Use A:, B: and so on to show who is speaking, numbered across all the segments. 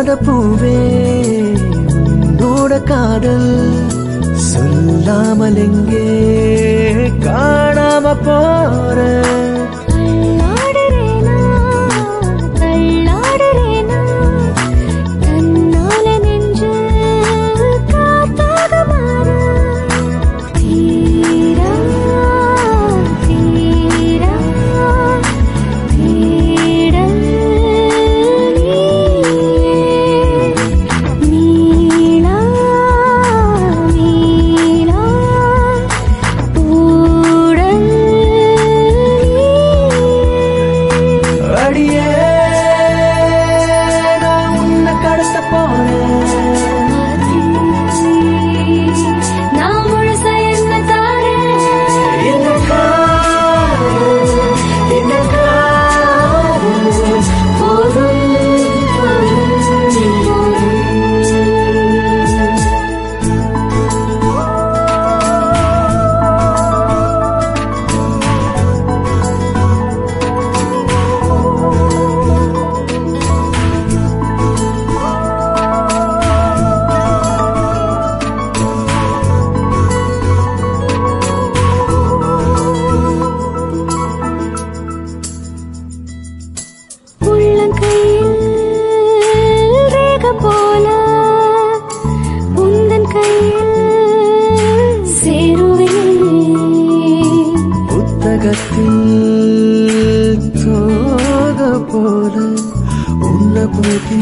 A: சொல்லாத பூவே உன்னோட காதல் சொல்லாமல் எங்கே காணாம போற
B: தள்ளாடுறேனா தள்ளாடுறேனா தன்னால நெஞ்சு காத்தாக மாற தீரா தீரா தேடல் நீளா நீளா ஊடல்
A: அடியே நான் உன்னை கடத்த போறேன்
B: நான் முழுசா என்ன தாரேன்
A: என்ன காதல், என்ன காதல், போதும், போதும், போதும்.
B: உள்ளங்கையில் ரேகம் போல உந்தன் கையில் சேருவேன்
A: புத்தகத்தில் தோக போல உன்னை பற்றி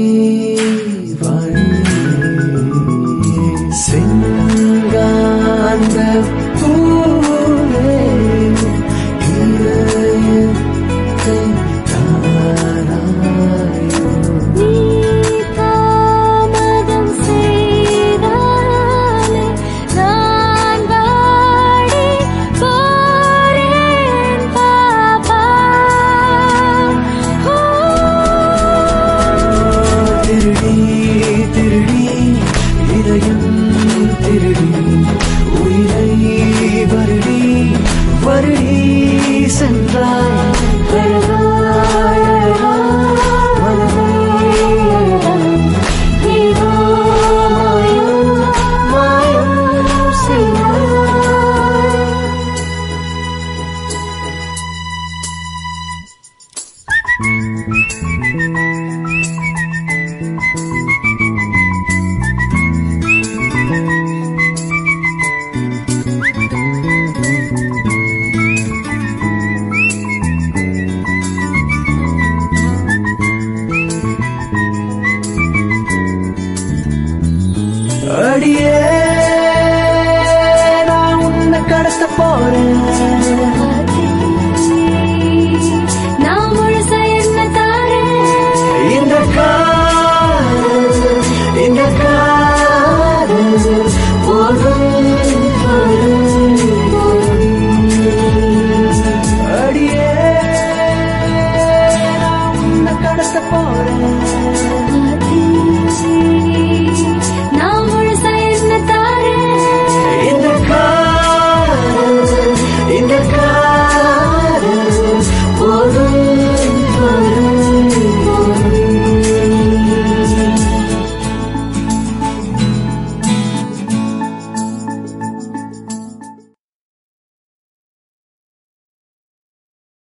A: செங்காந்த பூவே இதயத்தை தாராயோ
B: நீ தாமதம் செய்தாலே நான் வாடி போறேன் பாபா
A: திருடி திருடி இதயம் திருடி உயிரை வருடி வருடி சென்றாய் அழகாய் அழகாய் மனதை அழகாய்
B: ஏதோ மாயம்
A: மாயம் செய்தாய் அடியே நான் உன்னை கடத்த போறேன்